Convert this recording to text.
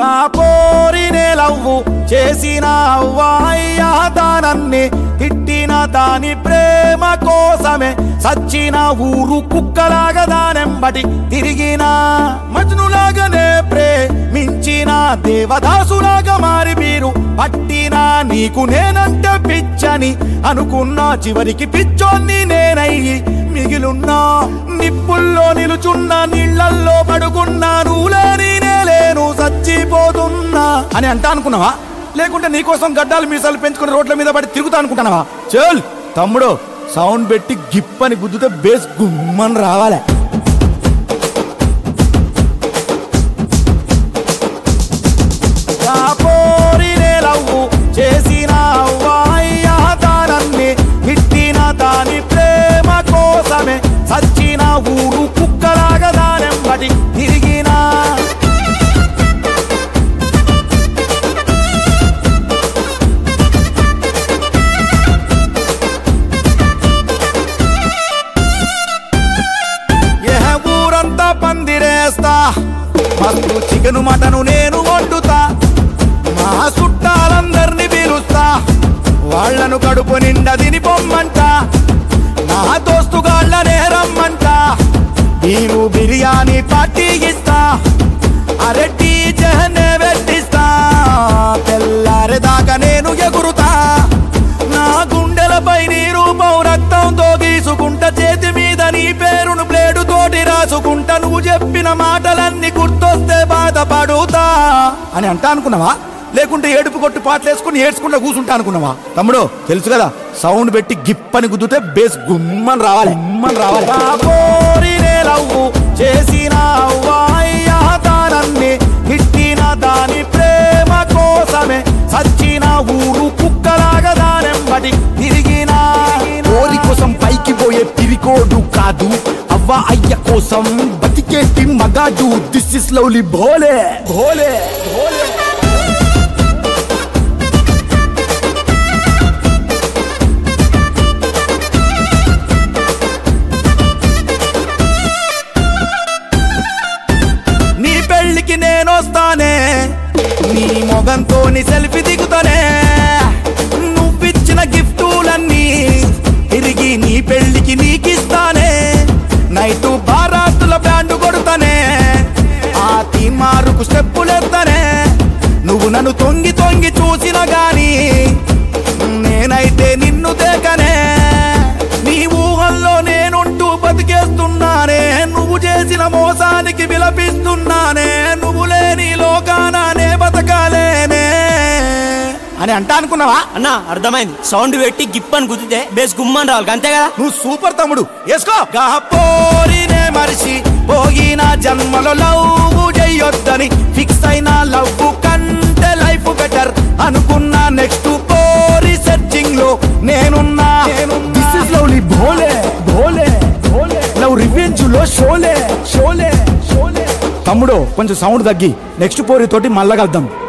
గా పోరినే లవ్వు చేసిన అవ్వాయ్యా దానన్ని తిట్టిన దాని ప్రేమ కోసమే సచ్చిన ఊరు కుక్కలాగా దానెంబటి తిరిగిన మజ్నులాగానే ప్రేమించిన దేవదాసులాగా మారి మీరు పట్టినా నీకు నేనంటే పిచ్చని అనుకున్నా చివరికి పిచ్చోన్ని నేనయ్యి మిగిలున్నా నిప్పుల్లో నిలుచున్న నీళ్ళల్లో పడుకున్నా నువ్వులేని నేలేను చచ్చిపోతున్నా అని అంటా అనుకున్నావా లేకుంటే నీకోసం గడ్డాలు మీసాలు పెంచుకుని రోడ్ల మీద పడి తిరుగుతా అనుకుంటున్నావా చల్ తమ్ముడు సౌండ్ పెట్టి గిప్పని గుద్దుతే బేస్ గుమ్మని రావాలే పోరినే లవ్వు చేసిన అవ్వాయ్యా దానన్ని తిట్టిన దాని ప్రేమ కోసమే సచ్చిన ఊరు కుక్కలాగా దానెంబటి తిరిగినా ఏ ఊరంతా పందిరేస్తా మస్తు చికెను మటను నేను వండుతా మా చుట్టాలందరినీ పిలుస్తా వాళ్ళను కడుపు నిండా తిని పొమ్మంట నా దోస్తుగాళ్ళనే రమ్మంట నేను బిర్యానీ పార్టీ ఇస్తా అరెడ్డి జహనే పెట్టిస్తా తెల్లారేదాకా నేను ఎగురుతా నా గుండెలపై నీ రూపం రక్తంతో గీసుకుంటా చేతి మీద నీ పేరును బ్లేడు తోటి రాసుకుంటా నువ్వు చెప్పిన మాటలన్నీ గుర్తొస్తే బాధపడుతా అని అంటా అనుకున్నావా లేకుంటే ఏడుపు కొట్టు పాటలేసుకుని ఏడ్చుకుంటా కూర్చుంటా అనుకున్నావా తమ్ముడు తెలుసు కదా సౌండ్ పెట్టి గిప్పని గుద్దుతే బేస్ గుమ్మని రావాలి గుమ్మని రావాలి ఆ పోరినే లవ్వు చేసిన అవ్వాయ్యా దానన్ని తిట్టిన దాని ప్రేమ కోసమే సచ్చిన ఊరు కుక్కలాగా దానెంబటి తిరిగిన కోరి కోసం పైకి పోయే పిరికోడు కాదు అవ్వ అయ్య కోసం బతికేటి మగాడు this is lovely Bhole Bhole Bhole నీ పెళ్ళికి నేనొస్తానే నీ మొగంతో నీ సెల్ఫీ దిగుతానే నువ్విచ్చిన గిఫ్టులన్నీ తిరిగి నీ పెళ్ళికి నీకిస్తానే నైటు బారాతుల బ్యాండ్ కొడతానే ఆ తీమారుకు స్టెప్పులెత్తానే నువ్వు నన్ను తొంగి తొంగి చూసిన గాని నేనైతే నిన్ను దేకనే నీ ఊహల్లో నేనుంటూ బతికేస్తున్నానే నువ్వు చేసిన మోసానికి విలపిస్తున్నానే నువ్వు లేని లోకానానే బతకాలేనే అని అంటా అనుకున్నావా అన్న అర్థమైంది సౌండ్ పెట్టి గిప్పని గుద్దితే బేస్ గుమ్మని రావాలి అంతే కదా నువ్వు సూపర్ తమ్ముడు వేసుకో పోరినే మరిచి పోగిన జన్మలో లవ్ చెయ్యొద్దని ఫిక్స్ అయిన లవ్ కంటే లైఫ్ బెటర్ అనుకున్నా నెక్స్ట్ పోరి సెర్చింగ్ లో నేనున్నా this is lovely Bhole Bhole Bhole love revenge లో షోలే షోలే షోలే తమ్ముడు కొంచెం సౌండ్ తగ్గి నెక్స్ట్ పోరి తోటి మళ్ళా కలుద్దాం